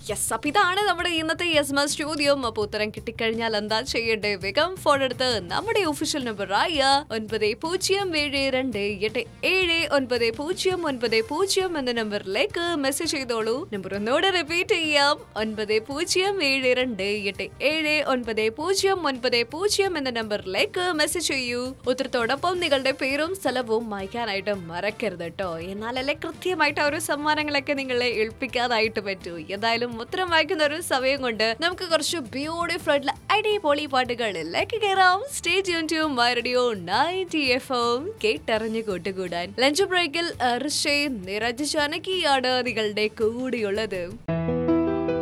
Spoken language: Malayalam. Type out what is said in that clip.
യെസ് അപ്പൊ ഇതാണ് നമ്മുടെ ഇന്നത്തെ യെസ് മസ് ചോദ്യം അപ്പൊ ഉത്തരം കിട്ടിക്കഴിഞ്ഞാൽ എന്താ ചെയ്യണ്ടേ വേഗം ഫോൺ എടുത്ത് നമ്മുടെ ഒഫീഷ്യൽ നമ്പർ ആയ ഒൻപത് പൂജ്യം ഏഴ് രണ്ട് എട്ട് ഏഴ് ഒൻപത് പൂജ്യം ഒൻപത് പൂജ്യം എന്ന നമ്പറിലേക്ക് മെസ്സേജ് ചെയ്തോളൂ നമ്പർ ഒന്നോടെ റിപ്പീറ്റ് ചെയ്യാം ഒൻപത് പൂജ്യം ഏഴ് രണ്ട് എട്ട് ഏഴ് ഒൻപത് പൂജ്യം ഒൻപത് പൂജ്യം എന്ന നമ്പറിലേക്ക് മെസ്സേജ് ചെയ്യൂ ഉത്തരത്തോടൊപ്പം നിങ്ങളുടെ പേരും സ്ഥലവും വായിക്കാനായിട്ട് മറക്കരുത് കേട്ടോ എന്നാലല്ലേ കൃത്യമായിട്ട് ആ ഒരു സമ്മാനങ്ങളൊക്കെ നിങ്ങളെ ഏൽപ്പിക്കാതായിട്ട് പറ്റൂ എന്തായാലും ഉത്തരം വായിക്കുന്ന ഒരു സമയം കൊണ്ട് നമുക്ക് കുറച്ച് ബ്യൂട്ടിഫുൾ ആയിട്ടുള്ള അടിപൊളി പാട്ടുകളിലേക്ക് കയറാം stay tune to my radio ninety F M കേട്ടറിഞ്ഞു കൂട്ടുകൂടാൻ ലഞ്ച് ബ്രേക്കിൽ ഋഷേ നിരജ് ജാനകിയാണ് നിങ്ങളുടെ കൂടെയുള്ളത്